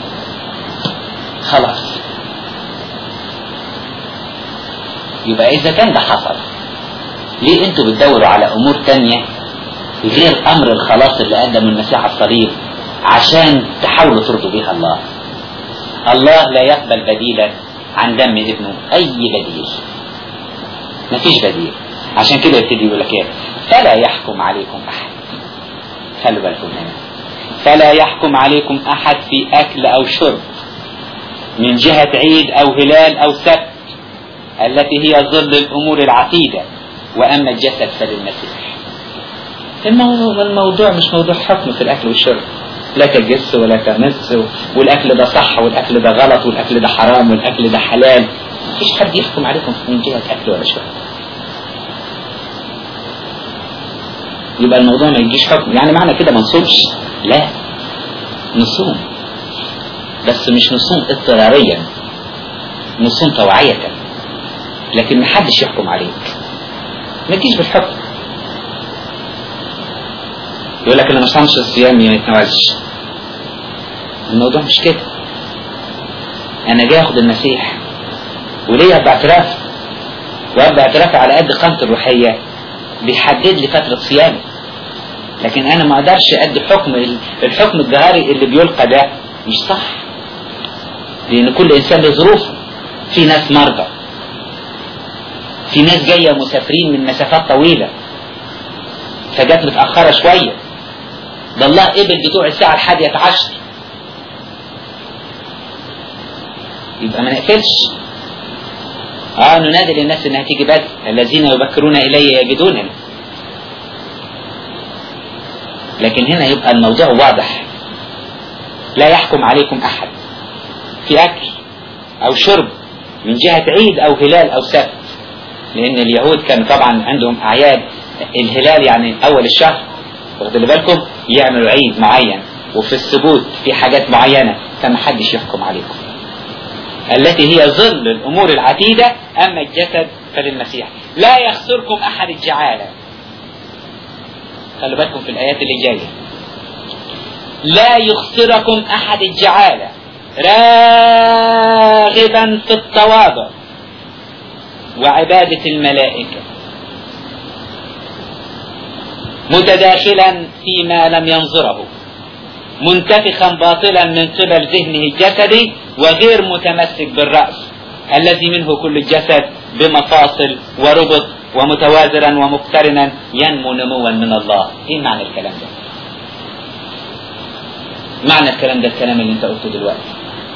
خلاص يبقى إذا كان ده حصل ليه أنتوا بتدوروا على أمور تانية غير أمر الخلاص اللي قدمه المسيح على الصليب عشان تحاولوا ترضوا بيها الله الله لا يقبل بديلا عن دم ابنه أي بديل مفيش بديل عشان كده يبتدي يقول لك ايه فلا يحكم عليكم أحد خلوا بالكم هنا فلا يحكم عليكم أحد في أكل أو شرب من جهة عيد أو هلال أو سبت التي هي ظل الأمور العتيدة وأما الجسد فللمسيح الموضوع, الموضوع مش موضوع حكم في الأكل والشرب لا تجس ولا تمس والأكل ده صح والأكل ده غلط والأكل ده حرام والأكل ده حلال مفيش حد يحكم عليكم من جهة أكل ولا شرب يبقى الموضوع ما يجيش حكم يعني معنى كده ما نصومش لا نصوم بس مش نصوم اضطراريا نصوم توعية لكن ما حدش يحكم عليك ما تجيش بالحكم يقول لك اللي ما صامش الصيام ما يتناولش الموضوع مش كده انا جاي اخد المسيح وليا باعتراف وابدا اعترافي على قد قامتي الروحيه بيحدد لي فترة صيامي لكن انا ما اقدرش ادي حكم الحكم الجهاري اللي بيلقى ده مش صح لان كل انسان له ظروفه في ناس مرضى في ناس جاية مسافرين من مسافات طويلة فجت متأخرة شوية ده الله قبل بتوع الساعة الحادية عشر يبقى ما نقفلش اه ننادي للناس انها تيجي بدري الذين يبكرون الي يجدونني لكن هنا يبقى الموضوع واضح لا يحكم عليكم احد في اكل او شرب من جهة عيد او هلال او سبت لان اليهود كانوا طبعا عندهم اعياد الهلال يعني اول الشهر واخدوا بالكم يعملوا عيد معين وفي السبوت في حاجات معينة فما حدش يحكم عليكم التي هي ظل الامور العتيدة اما الجسد فللمسيح لا يخسركم احد الجعالة خلوا بالكم في الايات اللي جاية لا يخسركم احد الجعالة راغبا في التواضع وعبادة الملائكة متداخلا فيما لم ينظره منتفخا باطلا من قبل ذهنه الجسدي وغير متمسك بالرأس الذي منه كل الجسد بمفاصل وربط ومتوازرا ومقترنا ينمو نموا من الله ايه معنى الكلام ده معنى الكلام ده الكلام اللي انت قلته دلوقتي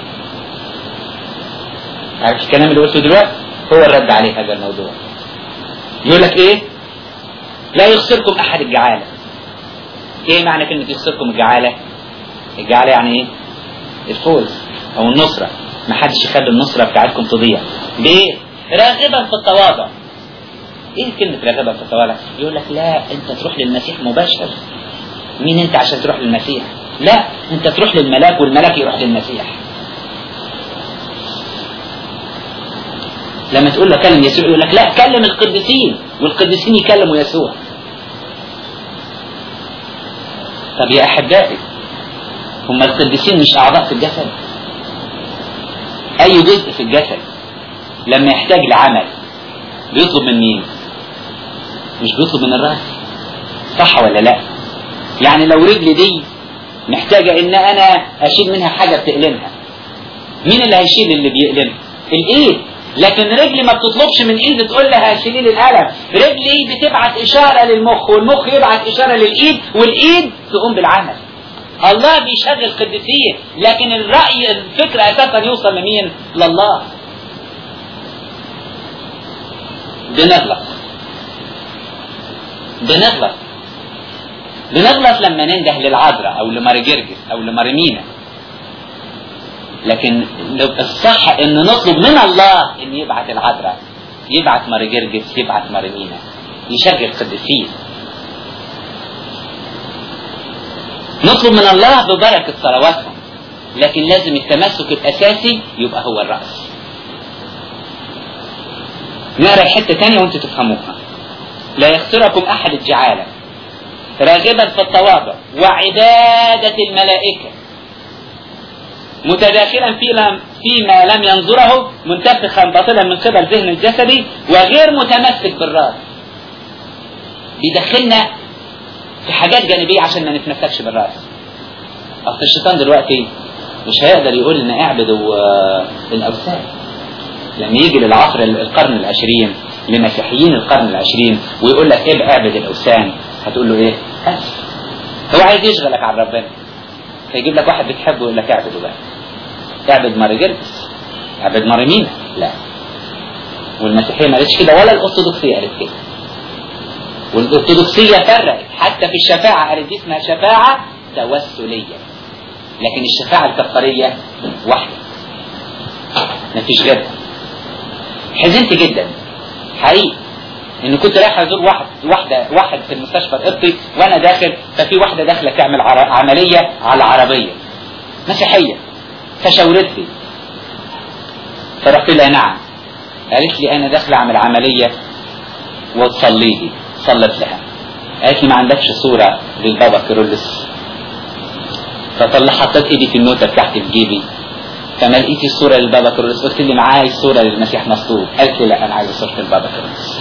عارف الكلام اللي قلته دلوقتي هو الرد عليه هذا الموضوع يقول لك ايه لا يخسركم احد الجعالة ايه معنى كلمة يخسركم الجعالة الجعالة يعني ايه الفوز او النصرة ما حدش يخلي النصرة بتاعتكم تضيع بايه راغبا في التواضع ايه كلمة راغبا في التواضع يقول لك لا انت تروح للمسيح مباشر مين انت عشان تروح للمسيح لا انت تروح للملاك والملاك يروح للمسيح لما تقول له كلم يسوع يقول لك لا كلم القديسين والقديسين يكلموا يسوع طب يا احبائي هم القديسين مش اعضاء في الجسد اي جزء في الجسد لما يحتاج لعمل بيطلب من مين مش بيطلب من الراس صح ولا لا يعني لو رجلي دي محتاجة ان انا اشيل منها حاجة بتألمها مين اللي هيشيل اللي بيألمها الايد لكن رجلي ما بتطلبش من ايدي تقول لها شيلي لي القلم رجلي بتبعت اشارة للمخ والمخ يبعت اشارة للايد والايد تقوم بالعمل الله بيشغل قديسين لكن الرأي الفكرة اساسا يوصل لمين لله بنغلط بنغلط بنغلط لما ننده للعذراء او لماري جرجس او لماريمينا لكن الصح ان نطلب من الله ان يبعت العذراء يبعت ماري جرجس يبعت ماريمينا يشغل قديسين نطلب من الله ببركة صلواتهم لكن لازم التمسك الاساسي يبقى هو الرأس نقرا الحته تانية وانتوا تفهموها لا يخسركم احد الجعاله راغبا في التواضع وعبادة الملائكة متداخلا في لم فيما لم ينظره منتفخا باطلا من قبل ذهن الجسدي وغير متمسك بالراس بيدخلنا في حاجات جانبية عشان ما نتمسكش بالراس اصل الشيطان دلوقتي مش هيقدر يقول لنا اعبدوا الاوثان لما يجي للعصر القرن العشرين لمسيحيين القرن العشرين ويقول لك ايه اعبد الاوثان هتقول له ايه أسف هو عايز يشغلك عن ربنا فيجيب لك واحد بتحبه يقول لك اعبده بقى اعبد ماري جرجس اعبد ماري مينا لا والمسيحية ما قالتش كده ولا الأرثوذكسية قالت كده والأرثوذكسية فرقت حتى في الشفاعة قالت دي اسمها شفاعة توسلية لكن الشفاعة الكفارية واحدة ما فيش غيرها حزنت جدا حقيقي ان كنت رايح ازور واحد واحده واحد في المستشفى القبطي وانا داخل ففي واحده داخله تعمل عمليه على عربيه مسيحيه فشاورت لي فرحت لها نعم قالت لي انا داخله اعمل عمليه وتصلي لي صلت لها قالت لي ما عندكش صوره للبابا كيرلس فطلع حطيت ايدي في النوته بتاعتي في جيبي فما لقيتي الصوره للبابا كيرلس قلت لي معاي صوره للمسيح مصلوب قالت لي لا انا عايز صوره البابا كيرلس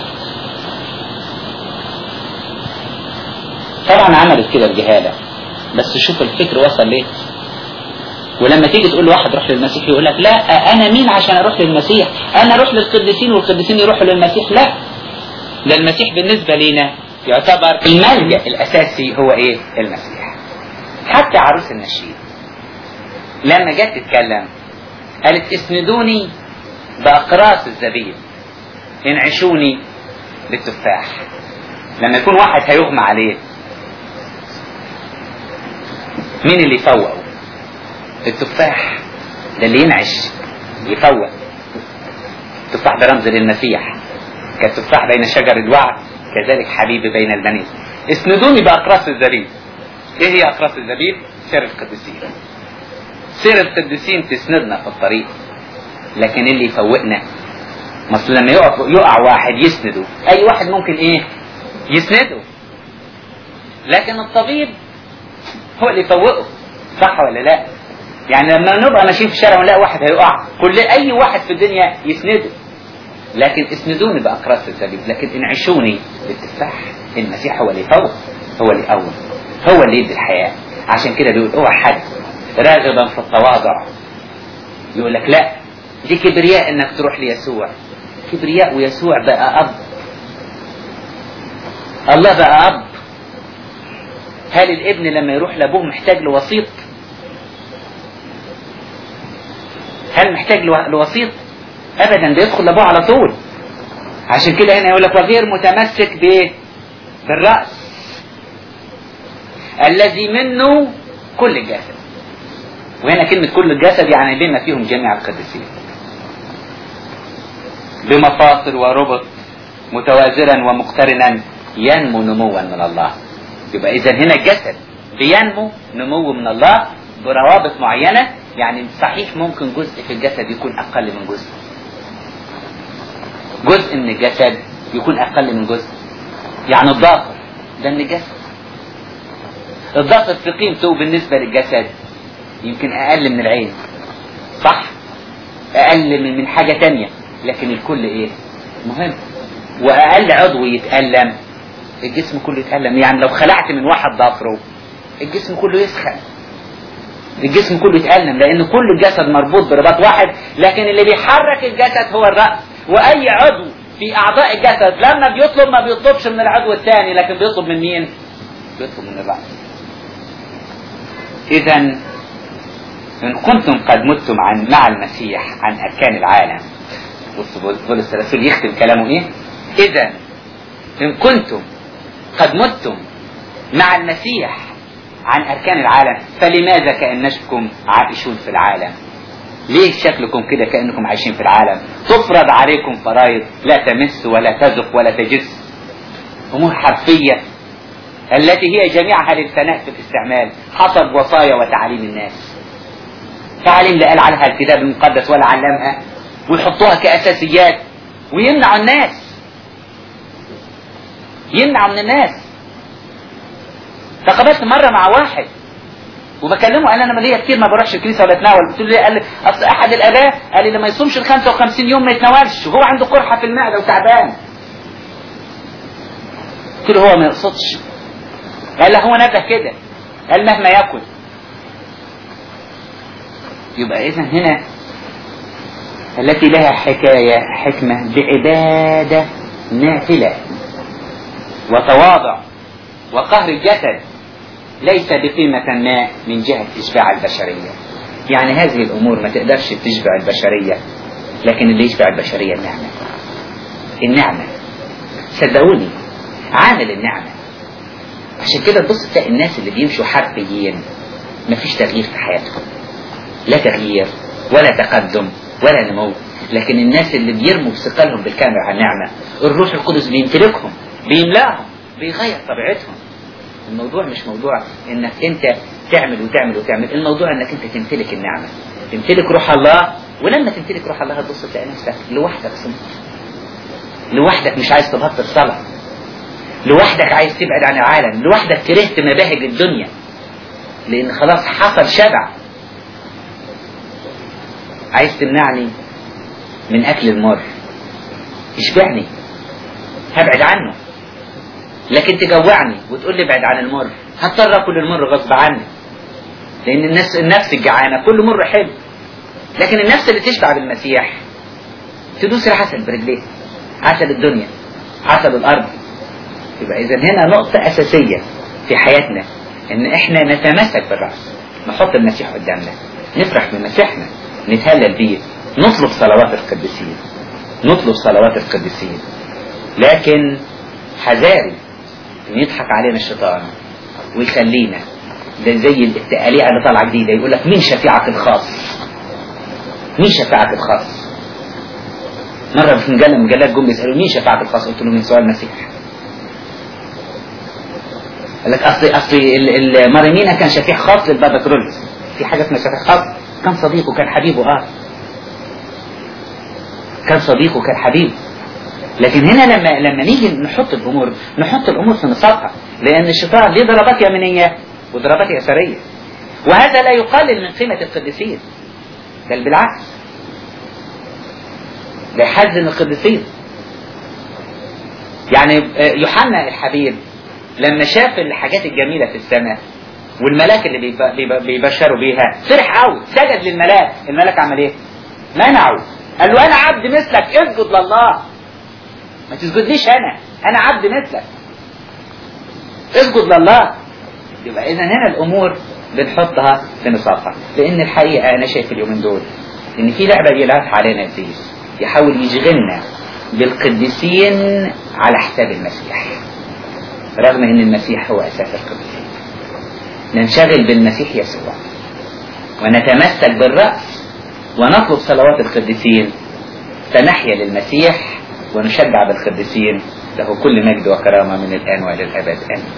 طبعا عملت كده بجهالة بس شوف الفكر وصل ليه ولما تيجي تقول لواحد روح للمسيح يقول لك لا انا مين عشان اروح للمسيح انا اروح للقديسين والقديسين يروحوا للمسيح لا ده المسيح بالنسبة لنا يعتبر الملجأ الاساسي هو ايه المسيح حتى عروس النشيد لما جت تتكلم قالت اسندوني بأقراص الزبيب انعشوني بالتفاح لما يكون واحد هيغمى عليه مين اللي يفوقه التفاح ده اللي ينعش يفوق التفاح ده رمز للمسيح كالتفاح بين شجر الوعد كذلك حبيبي بين البنين اسندوني بأقراص الزبيب ايه هي أقراص الزبيب سير القديسين سير القديسين تسندنا في الطريق لكن اللي يفوقنا مثلا لما يقع, يقع واحد يسنده اي واحد ممكن ايه يسنده لكن الطبيب هو اللي يفوقه صح ولا لا يعني لما نبقى ماشيين في الشارع ونلاقي واحد هيقع كل اي واحد في الدنيا يسنده لكن اسندوني باقراص الزبيب لكن انعشوني بالتفاح المسيح هو اللي يفوق هو اللي يقوم هو اللي يدي الحياه عشان كده بيقول اوعى حد راغبا في التواضع يقول لك لا دي كبرياء انك تروح ليسوع كبرياء ويسوع بقى اب الله بقى اب هل الابن لما يروح لابوه محتاج لوسيط هل محتاج لوسيط ابدا ده يدخل لابوه على طول عشان كده هنا يقول لك وغير متمسك بايه بالراس الذي منه كل الجسد وهنا كلمة كل الجسد يعني بما فيهم جميع القديسين بمفاصل وربط متوازرا ومقترنا ينمو نموا من الله يبقى اذا هنا الجسد بينمو نمو من الله بروابط معينة يعني صحيح ممكن جزء في الجسد يكون اقل من جزء جزء من الجسد يكون اقل من جزء يعني الضافر ده من الجسد الضافر في قيمته بالنسبة للجسد يمكن اقل من العين صح اقل من من حاجة تانية لكن الكل ايه مهم واقل عضو يتألم الجسم كله يتألم يعني لو خلعت من واحد ضافره الجسم كله يسخن الجسم كله يتألم لان كل الجسد مربوط برباط واحد لكن اللي بيحرك الجسد هو الرأس واي عضو في اعضاء الجسد لما بيطلب ما بيطلبش من العضو الثاني لكن بيطلب من مين بيطلب من الرأس اذا ان كنتم قد متم عن مع المسيح عن اركان العالم بص بولس الرسول يختم كلامه ايه اذا ان كنتم قد متم مع المسيح عن اركان العالم فلماذا كانكم عائشون في العالم ليه شكلكم كده كانكم عايشين في العالم تفرض عليكم فرائض لا تمس ولا تذق ولا تجس امور حرفيه التي هي جميعها للفناء في الاستعمال حسب وصايا وتعاليم الناس تعاليم لا قال عنها الكتاب المقدس ولا علمها ويحطوها كاساسيات ويمنعوا الناس يمنعوا من الناس تقابلت مره مع واحد وبكلمه قال انا مالية كتير ما بروحش الكنيسه ولا اتناول قلت له ليه قال لي اصل احد الاباء قال لي لما يصومش ال 55 يوم ما يتناولش وهو عنده قرحه في المعده وتعبان قلت له هو ما يقصدش قال له هو نبه كده قال مهما ياكل يبقى اذا هنا التي لها حكايه حكمه بعباده نافله وتواضع وقهر الجسد ليس بقيمة ما من جهة إشباع البشرية يعني هذه الأمور ما تقدرش تشبع البشرية لكن اللي يشبع البشرية النعمة النعمة صدقوني عامل النعمة عشان كده تبص تلاقي الناس اللي بيمشوا حرفيين مفيش تغيير في حياتهم لا تغيير ولا تقدم ولا نمو لكن الناس اللي بيرموا بثقلهم بالكامل على النعمة الروح القدس بيمتلكهم بيملاهم بيغير طبيعتهم الموضوع مش موضوع انك انت تعمل وتعمل وتعمل الموضوع انك انت تمتلك النعمة تمتلك روح الله ولما تمتلك روح الله هتبص تلاقي نفسك لوحدك صمت لوحدك مش عايز تبطل صلاة لوحدك عايز تبعد عن العالم لوحدك كرهت مباهج الدنيا لان خلاص حصل شبع عايز تمنعني من اكل المر اشبعني هبعد عنه لكن تجوعني وتقول لي ابعد عن المر هضطر اكل المر غصب عني لان النفس النفس الجعانه كل مر حلو لكن النفس اللي تشبع بالمسيح تدوس العسل برجليها عسل الدنيا عسل الارض يبقى اذا هنا نقطه اساسيه في حياتنا ان احنا نتمسك بالراس نحط المسيح قدامنا نفرح بمسيحنا نتهلل بيه نطلب صلوات القديسين نطلب صلوات القديسين لكن حذاري ان يضحك علينا الشيطان ويخلينا ده زي التقاليع اللي طالعه جديده يقول لك مين شفيعك الخاص مين شفاعك الخاص مرة في مجلة من مجلات جم يسألوا مين شفاعك الخاص قلت له من سؤال المسيح قال لك اصل اصل المريمينا كان شفيع خاص للبابا كرولس في حاجه اسمها شفيع خاص كان صديقه كان حبيبه اه كان صديقه كان حبيبه لكن هنا لما لما نيجي نحط الامور نحط الامور في نصابها لان الشيطان ليه ضربات يمينيه وضربات يساريه وهذا لا يقلل من قيمه القديسين بل بالعكس ده يحزن القديسين يعني يوحنا الحبيب لما شاف الحاجات الجميلة في السماء والملاك اللي بيب- بيب- بيبشروا بيها فرح قوي سجد للملاك الملاك عمل ايه منعه قال له انا عبد مثلك اسجد لله ما تسجدليش انا انا عبد مثلك اسجد لله يبقى اذا هنا الامور بنحطها في نصابها لان الحقيقه انا شايف اليومين دول ان في لعبه بيلعبها علينا ابليس يحاول يشغلنا بالقديسين على حساب المسيح رغم ان المسيح هو اساس القديسين ننشغل بالمسيح يسوع ونتمسك بالرأس ونطلب صلوات القديسين فنحيا للمسيح ونشجع بالقديسين له كل مجد وكرامة من الآن وإلى الأبد آمين